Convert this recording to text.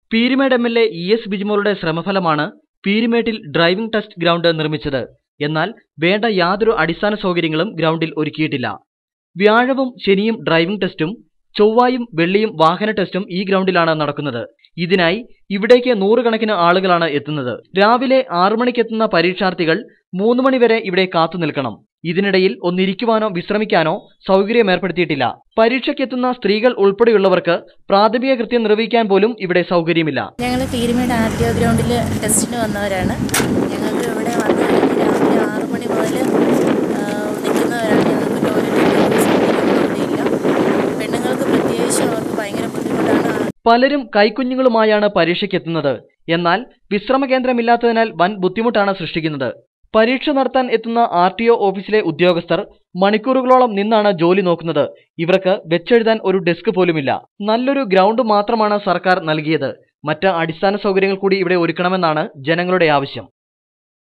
Peermade M L A E S ബിജിമോളുടെ ശ്രമഫലമാണ് പീരുമേട്ടിൽ ഡ്രൈവിംഗ് ടെസ്റ്റ് ഗ്രൗണ്ട് നിർമ്മിച്ചത് എന്നാൽ വേണ്ട യാതൊരു അടിസ്ഥാന സൗകര്യങ്ങളും ഗ്രൗണ്ടിൽ ഒരുക്കിയിട്ടില്ല വ്യാഴവും ശനിയും ഡ്രൈവിംഗ് ടെസ്റ്റും ചൊവ്വായും വെള്ളിയും വാഹന ടെസ്റ്റും ഈ ഗ്രൗണ്ടിലാണ് നടക്കുന്നത് ഇതിനായി ഇവിടേക്ക് നൂറുകണക്കിന് ആളുകളാണ് എത്തുന്നത് രാവിലെ ആറു മണിക്കെത്തുന്ന പരീക്ഷാർത്ഥികൾ മൂന്ന് മണിവരെ ഇവിടെ കാത്തു നിൽക്കണം ഇതിനിടയിൽ ഒന്നിരിക്കുവാനോ വിശ്രമിക്കാനോ സൗകര്യം ഏർപ്പെടുത്തിയിട്ടില്ല പരീക്ഷയ്ക്കെത്തുന്ന സ്ത്രീകൾ ഉൾപ്പെടെയുള്ളവർക്ക് പ്രാഥമിക കൃത്യം നിർവഹിക്കാൻ പോലും ഇവിടെ സൗകര്യമില്ല ഞങ്ങൾ പീരുമേട് ആർ ടി ഒ ഗ്രൗണ്ടിൽ ടെസ്റ്റിന് വന്നവരാണ് ഞങ്ങൾക്ക് ഇവിടെ വന്ന് കഴിഞ്ഞ് രാവിലെ ആറ് മണി മുതൽ നിൽക്കുന്നവരാണ് ഞങ്ങൾക്ക് ടോയ്ലറ്റ് സൗകര്യങ്ങളൊന്നുമില്ല പെണ്ണുങ്ങൾക്ക് പ്രത്യേകിച്ച് അവർക്ക് ഭയങ്കര ബുദ്ധിമുട്ടാണ് പലരും കൈക്കുഞ്ഞുങ്ങളുമായാണ് പരീക്ഷയ്ക്കെത്തുന്നത് എന്നാൽ വിശ്രമ കേന്ദ്രമില്ലാത്തതിനാൽ വൻ ബുദ്ധിമുട്ടാണ് സൃഷ്ടിക്കുന്നത് പരീക്ഷ നടത്താൻ എത്തുന്ന ആർ ടി ഒ ഓഫീസിലെ ഉദ്യോഗസ്ഥർ മണിക്കൂറുകളോളം നിന്നാണ് ജോലി നോക്കുന്നത് ഇവർക്ക് വെച്ചെഴുതാൻ ഒരു ഡെസ്ക് പോലുമില്ല നല്ലൊരു ഗ്രൗണ്ട് മാത്രമാണ് സർക്കാർ നൽകിയത് മറ്റ് അടിസ്ഥാന സൗകര്യങ്ങൾ കൂടി ഇവിടെ ഒരുക്കണമെന്നാണ് ജനങ്ങളുടെ ആവശ്യം